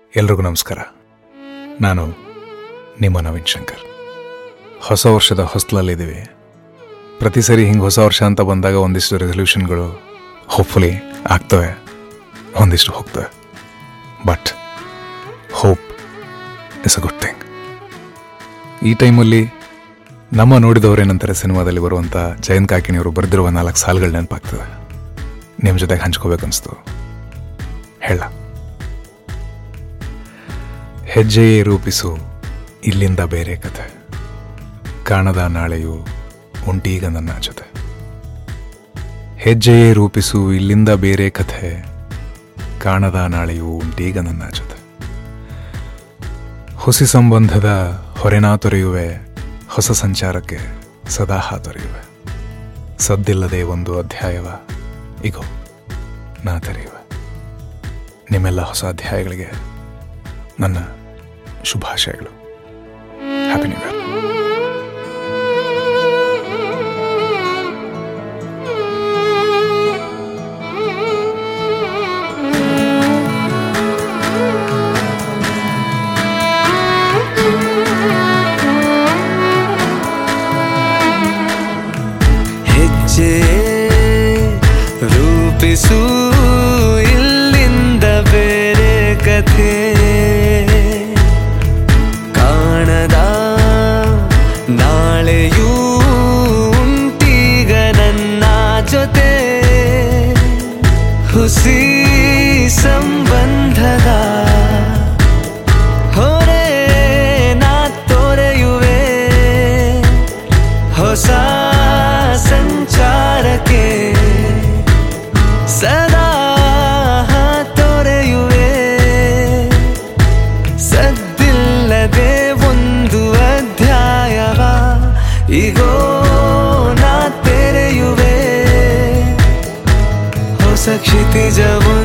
ಎಲ್ರಿಗೂ ನಮಸ್ಕಾರ ನಾನು ನಿಮ್ಮ ನವೀನ್ ಶಂಕರ್ ಹೊಸ ವರ್ಷದ ಹೊಸ್ಲಲ್ಲಿದ್ದೀವಿ ಪ್ರತಿ ಸರಿ ಹಿಂಗೆ ಹೊಸ ವರ್ಷ ಅಂತ ಬಂದಾಗ ಒಂದಿಷ್ಟು ರೆಸೊಲ್ಯೂಷನ್ಗಳು ಹೋಪ್ಫುಲಿ ಆಗ್ತವೆ ಒಂದಿಷ್ಟು ಹೋಗ್ತವೆ but hope is a good thing ಈ ಟೈಮಲ್ಲಿ ನಮ್ಮ ನೋಡಿದವರೇನಂತಾರೆ ಸಿನಿಮಾದಲ್ಲಿ ಬರುವಂಥ ಜಯಂತ್ ಕಾಕಿಣಿಯವರು ಬರೆದಿರುವ ನಾಲ್ಕು ಸಾಲುಗಳು ನೆನಪಾಗ್ತದೆ ನಿಮ್ಮ ಜೊತೆಗೆ ಹಂಚ್ಕೋಬೇಕನ್ನಿಸ್ತು ಹೇಳ ಹೆಜ್ಜೆಯೇ ರೂಪಿಸು ಇಲ್ಲಿಂದ ಬೇರೆ ಕಥೆ ಕಾಣದ ನಾಳೆಯು ಉಂಟೀಗ ನನ್ನ ಜೊತೆ ಹೆಜ್ಜೆಯೇ ರೂಪಿಸು ಇಲ್ಲಿಂದ ಬೇರೆ ಕಥೆ ಕಾಣದ ನಾಳೆಯು ಉಂಟೀಗ ನನ್ನ ಜೊತೆ ಹುಸಿ ಸಂಬಂಧದ ಹೊರೆನಾ ತೊರೆಯುವೆ ಹೊಸ ಸಂಚಾರಕ್ಕೆ ಸದಾ ಹಾತೊರೆಯುವೆ ಸದ್ದಿಲ್ಲದೆ ಒಂದು ಅಧ್ಯಾಯವ ಇಗೋ ನಾ ತೆರೆಯುವೆ ನಿಮ್ಮೆಲ್ಲ ಹೊಸ ಅಧ್ಯಾಯಗಳಿಗೆ ನನ್ನ ಶುಭಾಶಯಗಳು ಹ್ಯಾಪಿ ನ್ಯೂ ಇಯರ್ ಹೆಜ್ಜೆ ರೂಪಿಸು ಇಲ್ಲಿಂದ ಬೇರೆ ಕಥೆ ಕಾಣದ ನಾಳೆಯೂ ಉಂಟೀಗ ನನ್ನ ಜೊತೆ ಹುಸಿ ಸಂಬಂಧದ ಹೊರೆ ನಾ ತೊರೆಯುವೆ ಹೊಸ ಸಂಚಾರಕ್ಕೆ ಸದಾ ತೊರೆಯುವೆ ಸದ್ದಿಲ್ಲದೆ ಒಂದು ಅಧ್ಯಾಯವ ಈಗೋ ನಾ ತೆರೆಯುವೆ ಹೊಸ ಕ್ಷಿತಿಜವು